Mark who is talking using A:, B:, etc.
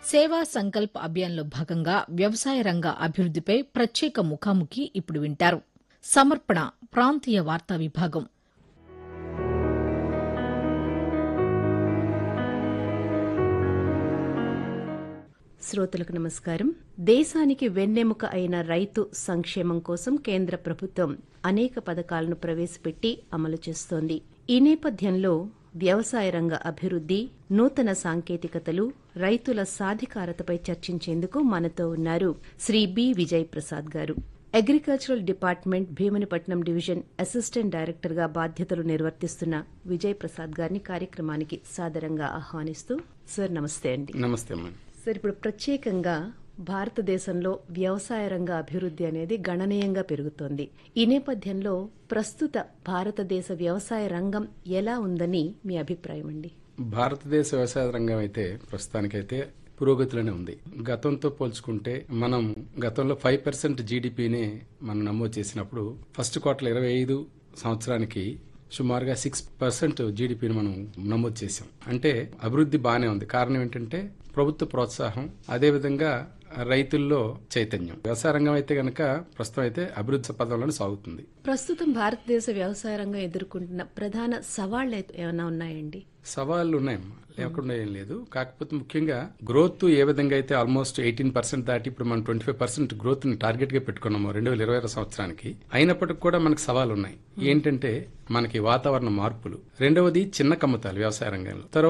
A: సేవా సంకల్ప్ అభియాన్లో భాగంగా వ్యవసాయ రంగ అభివృద్దిపై ప్రత్యేక ముఖాముఖి ఇప్పుడు వింటారు సమర్పణ ప్రాంతీయ వార్తా విభాగం
B: శ్రోతలకు నమస్కారం దేశానికి వెన్నెముక అయిన రైతు సంక్షేమం కోసం కేంద్ర ప్రభుత్వం అనేక పథకాలను ప్రవేశపెట్టి అమలు చేస్తోంది ఈ నేపథ్యంలో వ్యవసాయ రంగ అభివృద్ది నూతన సాంకేతికతలు రైతుల సాధికారతపై చర్చించేందుకు మనతో ఉన్నారు Shri B Vijay Prasad garu agricultural department Bheemunipatnam division assistant director గా బాధ్యతలు నిర్వర్తిస్తున్న విజయ్ ప్రసాద్ గారిని కార్యక్రమానికి సాదరంగా ఆహ్వానిస్తూ సార్ నమస్తే అండి
C: నమస్తే అమ్మా
B: సార్ ఇప్పుడు ప్రత్యేకంగా భారతదేశంలో వ్యవసాయ రంగ అభివృద్ధి అనేది గణనీయంగా పెరుగుతోంది ఈ నేపథ్యంలో ప్రస్తుత భారతదేశ వ్యవసాయ రంగం ఎలా ఉందని మీ అభిప్రాయం అండి
C: భారతదేశ వ్యవసాయ రంగం అయితే ప్రస్తుతానికైతే పురోగతిలోనే ఉంది గతంతో పోల్చుకుంటే మనం గతంలో ఫైవ్ పర్సెంట్ జీడిపిని మనం నమోదు చేసినప్పుడు ఫస్ట్ క్వార్టర్ ఇరవై ఐదు సంవత్సరానికి సుమారుగా సిక్స్ పర్సెంట్ జీడిపిని మనం నమోదు చేసాం అంటే అభివృద్ధి బాగానే ఉంది కారణం ఏంటంటే ప్రభుత్వ ప్రోత్సాహం అదేవిధంగా రైతుల్లో చైతన్యం వ్యవసాయ రంగం అయితే గనక ప్రస్తుతం అయితే అభివృద్ధి పదంలోనే సాగుతుంది
B: ప్రస్తుతం భారతదేశ వ్యవసాయ రంగం ఎదుర్కొంటున్న ప్రధాన సవాళ్లు అయితే ఏమైనా ఉన్నాయండి
C: సవాళ్లు ఉన్నాయమ్మా లేకుండా ఏం లేదు కాకపోతే ముఖ్యంగా గ్రోత్ ఏ విధంగా అయితే ఆల్మోస్ట్ ఎయిటీన్ పర్సెంట్ దాటి ఇప్పుడు మనం ట్వంటీ ఫైవ్ పర్సెంట్ గ్రోత్ ని టార్గెట్ గా పెట్టుకున్నాము రెండు వేల ఇరవై ఆరు సంవత్సరానికి అయినప్పటికీ కూడా మనకు సవాలు ఉన్నాయి ఏంటంటే మనకి వాతావరణ మార్పులు రెండవది చిన్న కమ్మతాలు వ్యవసాయ రంగంలో తర్వాత